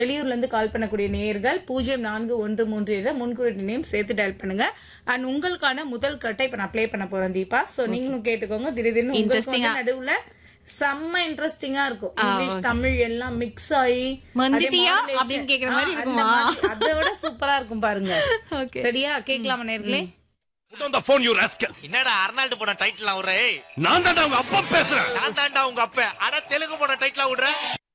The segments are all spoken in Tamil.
வெளியூர்ல இருந்து கால் பண்ணக்கூடிய நேயர்கள் பூஜ்ஜியம் நான்கு ஒன்று மூன்று என்ற முன்குறிட்டு நேம் சேர்த்து டயல் பண்ணுங்க அண்ட் உங்களுக்கான முதல் கட்டை இப்ப நான் ப்ளே பண்ண போறேன் தீபா சோ நீங்களும் கேட்டுக்கோங்க திடீர்னு உங்களுக்கு Interesting-ஆ. வந்து நடுவுல செம்ம இன்ட்ரெஸ்டிங்கா இருக்கும் இங்கிலீஷ் தமிழ் எல்லாம் மிக்ஸ் ஆகி வந்துட்டியா? அப்படியே modulation. அப்படின்னு கேக்குற மாதிரி ஆ, அந்த இருக்குமா? மாதிரி. அதை விட சூப்பரா இருக்கும் பாருங்க ஓகே சரியா கேட்கலாமா நேர்களே Put on the phone, you rascal. என்னடா அர்னால்டு போன டைட்டில் விடுற நான் தான்டா உங்க அப்பா பேசுறேன் நான் தாண்டா உங்க அப்ப ஆனா தெலுங்கு போன டைட்டில் விடுற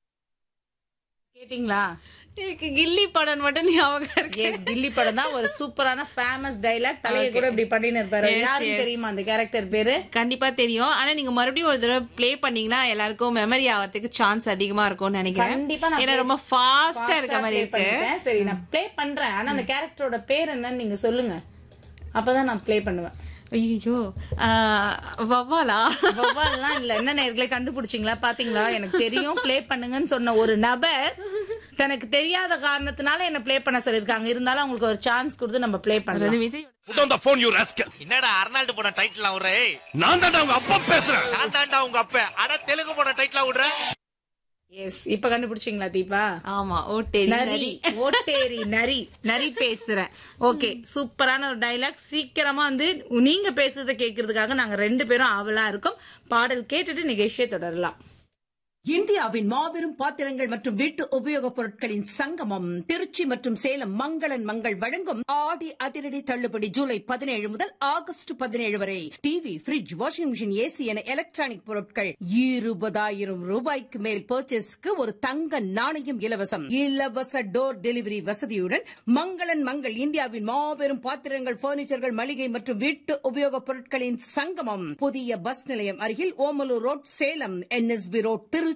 கேட்டீங்களா எனக்கு கில்லி படம் மட்டும் ஞாபகம் இருக்கு எஸ் கில்லி படம் தான் ஒரு சூப்பரான ஃபேமஸ் டைலாக் தலையை கூட இப்படி பண்ணின்னு இருப்பாரு Yes, யாருக்கு yes. தெரியுமா அந்த கேரக்டர் பேரு கண்டிப்பா தெரியும் ஆனா நீங்க மறுபடியும் ஒரு தடவை ப்ளே பண்ணீங்கன்னா எல்லாருக்கும் மெமரி ஆகிறதுக்கு சான்ஸ் அதிகமா இருக்கும்னு நினைக்கிறேன் கண்டிப்பா நான் ஏன்னா play- ரொம்ப ஃபாஸ்டா இருக்க Fast-ஆ மாதிரி play இருக்கு பண்ணிட்டேன். சரி நான் ப்ளே பண்றேன் ஆனா அந்த கேரக்டரோட பேர் என்னன்னு நீங்க சொல்லுங்க அப்பதான் நான் ப்ளே பண்ணுவேன் ஐயோ வவ்வாலா வௌவால்லாம் இல்ல என்ன நேர்களே கண்டுபிடிச்சிங்களா பாத்தீங்களா எனக்கு தெரியும் ப்ளே பண்ணுங்கன்னு சொன்ன ஒரு நபர் தனக்கு தெரியாத காரணத்தினால என்ன ப்ளே பண்ண சொல்லிருக்காங்க இருந்தாலும் அவங்களுக்கு ஒரு சான்ஸ் கொடுத்து நம்ம ப்ளே அது பண்ணலாம் Vijay Put on the phone, you rascal. என்னடா அர்னால்டு போன டைட்டில் விடுற நான் தான்டா உங்க அப்பா பேசுறேன் நான் தாண்டா உங்க அப்ப ஆனா தெலுங்கு போன டைட்டில் விடுற எஸ் இப்ப கண்டுபிடிச்சிங்களா தீபா ஆமா ஓட்டேரி நரி நரி ஓட்டேரி நரி நரி பேசுறேன் ஓகே சூப்பரான ஒரு டைலாக் சீக்கிரமா வந்து நீங்க பேசுறத கேக்குறதுக்காக நாங்க ரெண்டு பேரும் ஆவலா இருக்கோம் பாடல் கேட்டுட்டு நிகழ்ச்சியை தொடரலாம் இந்தியாவின் மாபெரும் பாத்திரங்கள் மற்றும் வீட்டு உபயோகப் பொருட்களின் சங்கமம் திருச்சி மற்றும் சேலம் மங்களன் மங்கள் வழங்கும் ஆடி அதிரடி தள்ளுபடி ஜூலை பதினேழு முதல் ஆகஸ்ட் பதினேழு வரை TV fridge washing machine AC என எலக்ட்ரானிக் பொருட்கள் இருபதாயிரம் ரூபாய்க்கு மேல் பர்ச்சேஸ்க்கு ஒரு தங்க நாணயம் இலவசம் இலவச டோர் டெலிவரி வசதியுடன் மங்களன் மங்கள் இந்தியாவின் மாபெரும் பாத்திரங்கள் பர்னிச்சர்கள் மளிகை மற்றும் வீட்டு உபயோகப் பொருட்களின் சங்கமம் புதிய பஸ் நிலையம் அருகில் Omalur road Salem NSB road Trichy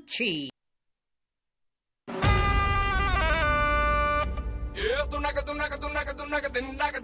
Yeah, tunaka tunaka tunaka tunaka tunaka